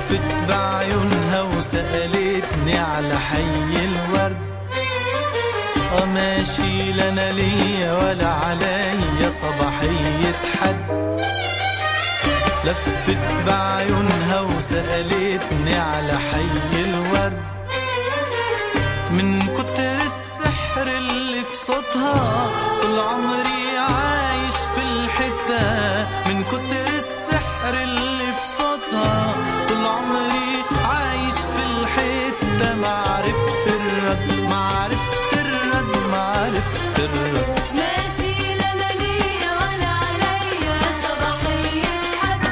لفت بعيونها وسألتني على حي الورد اه ماشي لنا ليا ولا عليا صباحية حد لفت بعيونها وسألتني على حي الورد من كتر السحر اللي في صوتها طول عمري عايش في الحتة من كتر السحر اللي في صوتها طول عمري عايش في الحتة ما عرفت الرد ما عرفت الرد ما عرفت الرد ماشي لنا ليا ولا عليا صباحية حد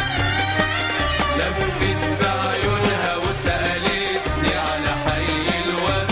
لفت بعيونها وسألتني على حي الورد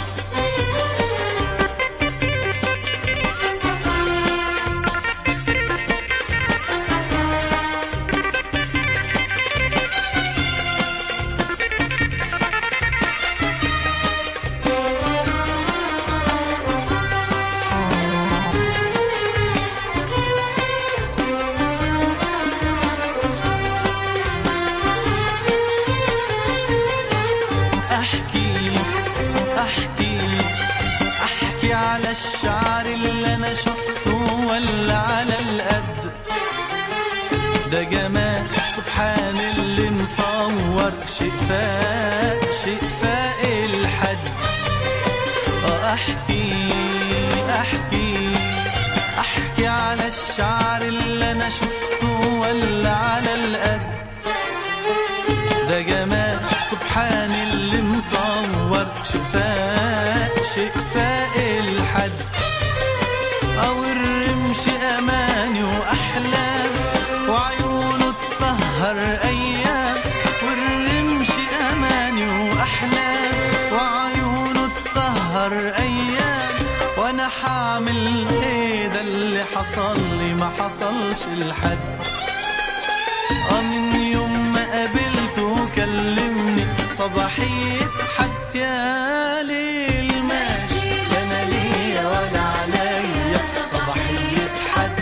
احكي احكي احكي على الشعر اللي انا شفته ولا على القد ده جمال سبحان اللي مصور شيء فاق شيء فاق الحد اه احكي احكي احكي على الشعر اللي انا شفته ولا على القد ده جمال سبحان اللي مصور شفاء شفاء الحد او الرمش اماني واحلام وعيونه تسهر ايام والرمش اماني واحلام وعيونه تسهر ايام وانا حامل ايه ده اللي حصل لي ما حصلش لحد آه من يوم ما قابلته كلمني صباحية حد يا ليل ماشي لا انا ليا ولا عليا صباحية حد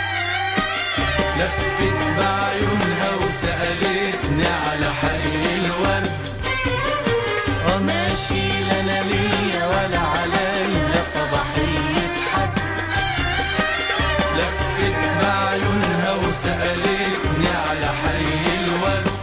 لفت بعيونها وسألتني على حي الورد اه ماشي لا انا ليا ولا عليا صباحية حد لفت بعيونها وسألتني على حي الورد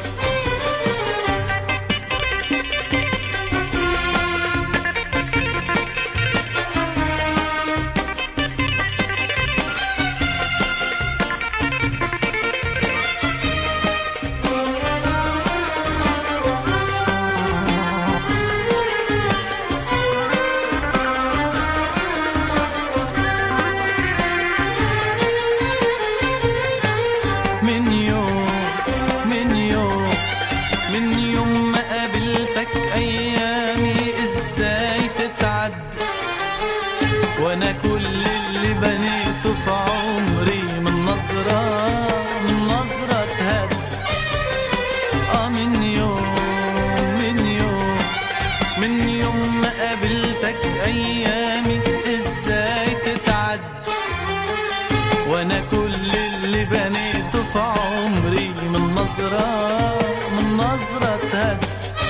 من يوم من يوم من يوم ما قابلتك ايامي ازاي تتعد وانا كل اللي بنيته في عمري من نظرة من نظرة تهد اه من يوم من يوم من يوم ما قابلتك ايامي ازاي تتعد وانا كل اللي بنيته في عمري من نظرة من نظرة هد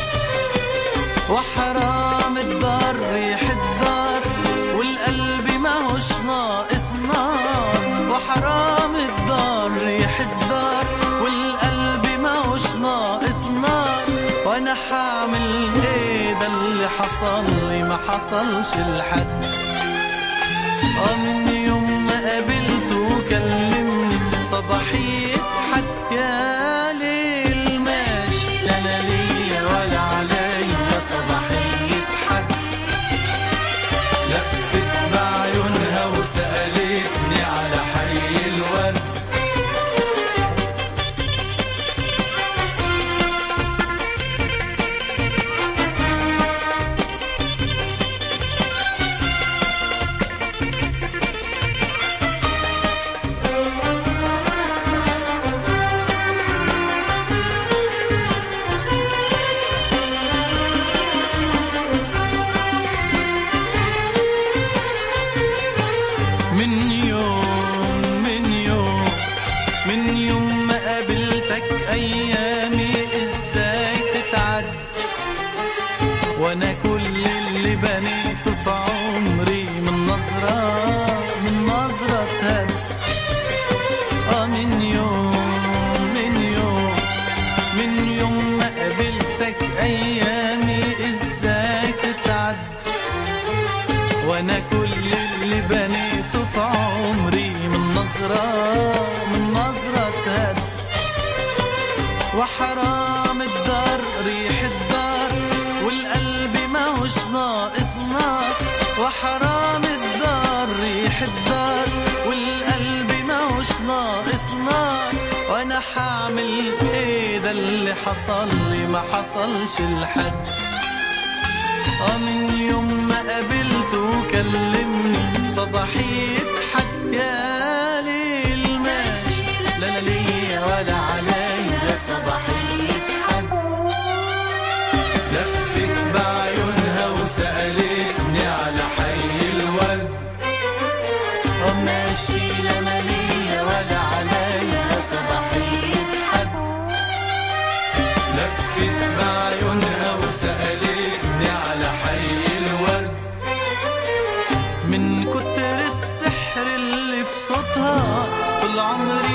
وحرام الدار ريح الدار والقلب ما هوش ناقص نار وحرام الدار ريح الدار والقلب ما هوش ناقص نار وانا حامل ايه ده اللي حصل لي ما حصلش لحد آه من يوم ما قابلته كلمني صباحية حد يا ليل ماشي لا انا ليا ولا عليا صباحية حد لفت بعيونها وسألتني على حي الورد نظرة من نظرة تهد وحرام الدار ريح الدار والقلب ما هوش ناقص نار وحرام الدار ريح الدار والقلب ما هوش ناقص نار وانا حعمل ايه ده اللي حصل لي ما حصلش لحد ومن يوم ما قابلته وكلمني صباحي يضحك يا ليل ماشي لا لا ليا ولا عليا صباحي يضحك لفت بعيونها وسألتني على حي الورد وماشي لا لا ليا ولا عليا صباحي يضحك لفت بعيونها وسألتني على حي الورد من كتر السحر اللي في صوتها طول عمري